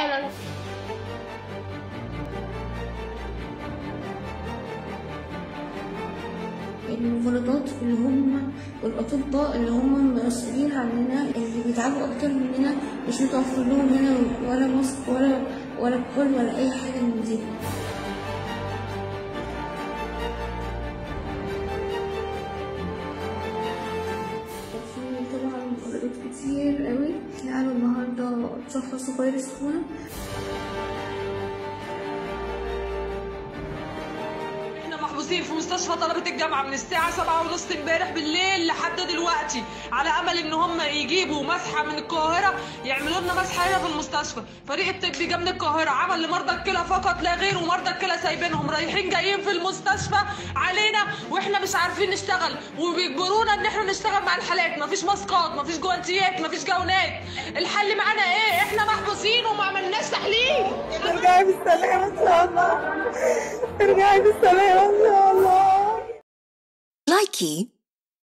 فعلا الممرضات اللي هم والأطباء اللي هم مسؤولين عننا اللي بيتعبوا أكتر مننا مش متوفر لهم هنا ولا ماسك ولا ولا كحول ولا أي حاجة من دي في طبعا ممرضات كتير قوي قالوا النهارده شخصوا فيروس كورونا احنا محبوسين في مستشفى طلبة الجامعة من الساعة سبعة ونص امبارح بالليل لحد دلوقتي على امل ان هم يجيبوا مسحة من القاهرة يعملوا لنا مسحة هنا في المستشفى فريق الطب جه من القاهرة عمل لمرضى الكلى فقط لا غير ومرضى الكلى سايبينهم رايحين جايين في المستشفى علينا واحنا مش عارفين نشتغل وبيجبرونا ان احنا نشتغل مع الحالات مفيش ماسكات مفيش جوانتيات مفيش جونات الحل معانا ايه احنا محبوسين وما عملناش تحليل ترجعي بالسلامة إن شاء الله ترجعي بالسلامة إن شاء الله Likey